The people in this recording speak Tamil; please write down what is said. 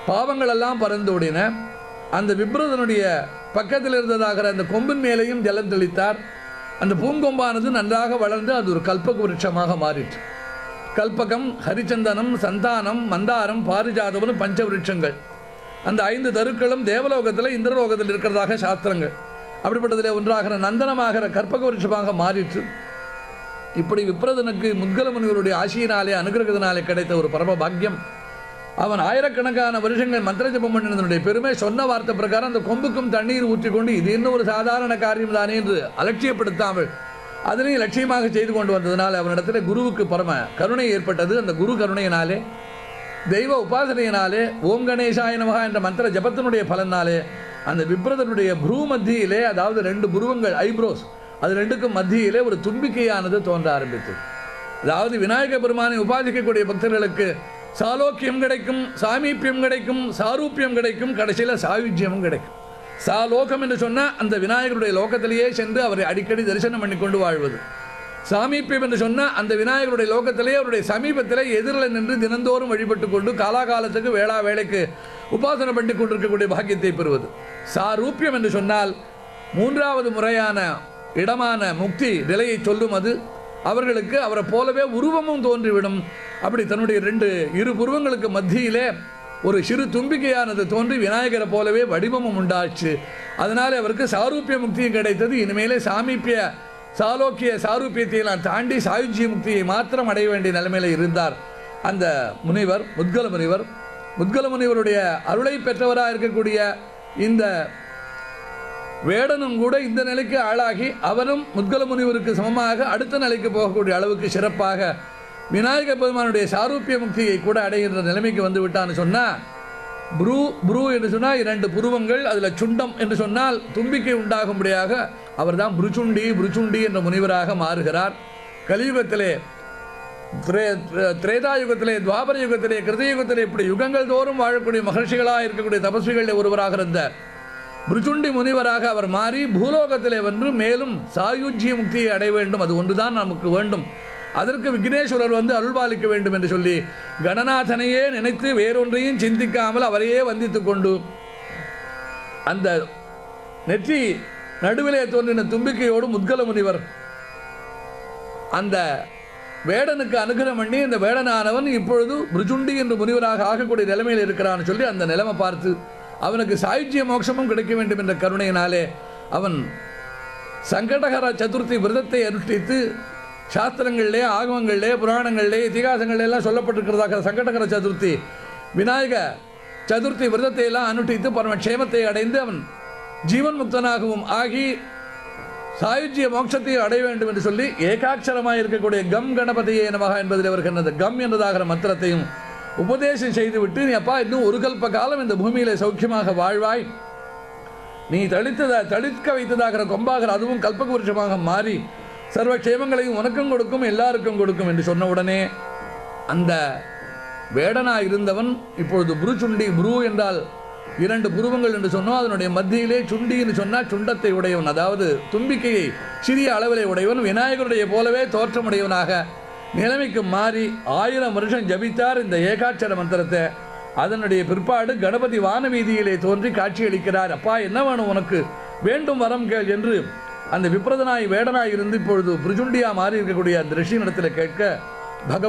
பாவங்கள் எல்லாம் பறந்தோடின அந்த விப்ரதனுடைய பக்கத்தில் இருந்ததாகிற அந்த கொம்பின் மேலேயும் ஜலம் தெளித்தார் அந்த பூங்கொம்பானது நன்றாக வளர்ந்து அது ஒரு கல்பக விருட்சமாக மாறிற்று கல்பகம் ஹரிச்சந்தனம் சந்தானம் மந்தாரம் பாரிஜாதவன் பஞ்ச விருட்சங்கள் அந்த ஐந்து தருக்களும் தேவலோகத்தில் இந்திரலோகத்தில் இருக்கிறதாக சாஸ்திரங்கள் அப்படிப்பட்டதில் ஒன்றாகிற நந்தனமாகிற கற்பக விருட்சமாக மாறிற்று இப்படி விப்ரதனுக்கு முத்கல முனிவருடைய ஆசியினாலே அனுகிரகத்தினாலே கிடைத்த ஒரு பரம பாக்கியம் அவன் ஆயிரக்கணக்கான வருஷங்கள் மந்திர ஜபம் பண்ணினதனுடைய பெருமை சொன்ன வார்த்தை பிரகாரம் அந்த கொம்புக்கும் தண்ணீர் ஊற்றிக்கொண்டு இது இன்னும் ஒரு சாதாரண காரியம் தானே என்று அலட்சியப்படுத்தாமல் அதனையும் லட்சியமாக செய்து கொண்டு வந்ததனால் அவனிடத்தில் குருவுக்கு பரம கருணை ஏற்பட்டது அந்த குரு கருணையினாலே தெய்வ உபாசனையினாலே ஓம் கணேசாய நமகா என்ற மந்திர ஜபத்தினுடைய பலனாலே அந்த விப்ரதனுடைய புரு மத்தியிலே அதாவது ரெண்டு புருவங்கள் ஐப்ரோஸ் அது ரெண்டுக்கும் மத்தியிலே ஒரு தும்பிக்கையானது தோன்ற ஆரம்பித்தது அதாவது விநாயக பெருமானை உபாசிக்கக்கூடிய பக்தர்களுக்கு சாலோக்கியம் கிடைக்கும் சாமீப்பியம் கிடைக்கும் சாரூப்பியம் கிடைக்கும் கடைசியில் சாயுஜ்யமும் கிடைக்கும் சாலோகம் என்று சொன்னால் அந்த விநாயகருடைய லோகத்திலேயே சென்று அவரை அடிக்கடி தரிசனம் பண்ணி கொண்டு வாழ்வது சாமீப்பியம் என்று சொன்னால் அந்த விநாயகருடைய லோகத்திலே அவருடைய சமீபத்திலே எதிரில் நின்று தினந்தோறும் வழிபட்டு கொண்டு காலாகாலத்துக்கு வேளா வேலைக்கு உபாசனை பண்ணி கொண்டிருக்கக்கூடிய பாக்கியத்தை பெறுவது சாரூப்பியம் என்று சொன்னால் மூன்றாவது முறையான இடமான முக்தி நிலையை சொல்லும் அது அவர்களுக்கு அவரை போலவே உருவமும் தோன்றிவிடும் அப்படி தன்னுடைய ரெண்டு இரு புருவங்களுக்கு மத்தியிலே ஒரு சிறு தும்பிக்கையானது தோன்றி விநாயகரை போலவே வடிவமும் உண்டாச்சு அதனால அவருக்கு சாரூப்பிய முக்தியும் கிடைத்தது இனிமேலே சாமீப்பிய சாலோக்கிய சாரூப்பியத்தை எல்லாம் தாண்டி சாயுஜ்ய முக்தியை மாத்திரம் அடைய வேண்டிய நிலைமையில இருந்தார் அந்த முனிவர் முத்கல முனிவர் முத்கல முனிவருடைய அருளை பெற்றவராக இருக்கக்கூடிய இந்த வேடனும் கூட இந்த நிலைக்கு ஆளாகி அவரும் முத்கல முனிவருக்கு சமமாக அடுத்த நிலைக்கு போகக்கூடிய அளவுக்கு சிறப்பாக விநாயக பெருமானுடைய சாரூப்பிய முக்தியை கூட அடைகின்ற நிலைமைக்கு வந்து விட்டான்னு சொன்னால் புரு புரு என்று சொன்னால் இரண்டு புருவங்கள் அதில் சுண்டம் என்று சொன்னால் தும்பிக்கை உண்டாகும்படியாக அவர்தான் புருச்சுண்டி புருச்சுண்டி என்ற முனிவராக மாறுகிறார் கலியுகத்திலே திரே- திரேதா யுகத்திலே துவாபர யுகத்திலே கிருதயுகத்திலே இப்படி யுகங்கள் தோறும் வாழக்கூடிய மகர்ஷிகளாக இருக்கக்கூடிய தபஸ்விகளில் ஒருவராக இருந்த பிருச்சுண்டி முனிவராக அவர் மாறி பூலோகத்திலே வந்து மேலும் சாயுஜ்ய முக்தியை அடைய வேண்டும் அது ஒன்றுதான் நமக்கு வேண்டும் அதற்கு விக்னேஸ்வரர் வந்து அருள்பாலிக்க வேண்டும் என்று சொல்லி கணநாதனையே நினைத்து வேறொன்றையும் சிந்திக்காமல் அவரையே வந்தித்துக் கொண்டு அந்த நெற்றி நடுவிலே தோன்றின தும்பிக்கையோடு முத்கல முனிவர் அந்த வேடனுக்கு அனுகிரகம் பண்ணி இந்த வேடனானவன் இப்பொழுது பிருஜுண்டி என்று முனிவராக ஆகக்கூடிய நிலைமையில் இருக்கிறான்னு சொல்லி அந்த நிலைமை பார்த்து அவனுக்கு சாயுஜ்ய மோட்சமும் கிடைக்க வேண்டும் என்ற கருணையினாலே அவன் சங்கடகர சதுர்த்தி விரதத்தை அனுஷ்டித்து சாஸ்திரங்களிலே ஆகமங்களிலே புராணங்களிலே இதிகாசங்களிலே எல்லாம் சொல்லப்பட்டிருக்கிறதாக சங்கடகர சதுர்த்தி விநாயக சதுர்த்தி விரதத்தை எல்லாம் அனுஷ்டித்து பரமக்ஷேமத்தை அடைந்து அவன் ஜீவன் முக்தனாகவும் ஆகி சாயுஜ்ய மோட்சத்தை அடைய வேண்டும் என்று சொல்லி ஏகாட்சரமாக இருக்கக்கூடிய கம் கணபதியே நமகா என்பதில் வருகின்றது கம் என்றதாகிற மந்திரத்தையும் உபதேசம் செய்துவிட்டு நீ அப்பா இன்னும் ஒரு கல்ப காலம் இந்த பூமியிலே சௌக்கியமாக வாழ்வாய் நீ தளித்தத தளிர்க்க வைத்ததாகிற கொம்பாகிற அதுவும் கல்பக விருட்சமாக மாறி சர்வ க்ஷேமங்களையும் உனக்கும் கொடுக்கும் எல்லாருக்கும் கொடுக்கும் என்று சொன்ன உடனே அந்த வேடனா இருந்தவன் இப்பொழுது புரு சுண்டி புரு என்றால் இரண்டு புருவங்கள் என்று சொன்னோம் அதனுடைய மத்தியிலே சுண்டி என்று சொன்னால் சுண்டத்தை உடையவன் அதாவது தும்பிக்கையை சிறிய அளவிலே உடையவன் விநாயகருடைய போலவே தோற்றமுடையவனாக நிலைமைக்கு மாறி ஆயிரம் வருஷம் ஜபித்தார் இந்த ஏகாட்சர மந்திரத்தை அதனுடைய பிற்பாடு கணபதி வானவீதியிலே தோன்றி காட்சியளிக்கிறார் அப்பா என்ன வேணும் உனக்கு வேண்டும் வரம் கேள் என்று அந்த விப்ரதனாய் வேடனாய் இருந்து இப்பொழுது பிரிஜுண்டியா மாறி இருக்கக்கூடிய அந்த ரிஷியினிடத்தில் கேட்க பகவான்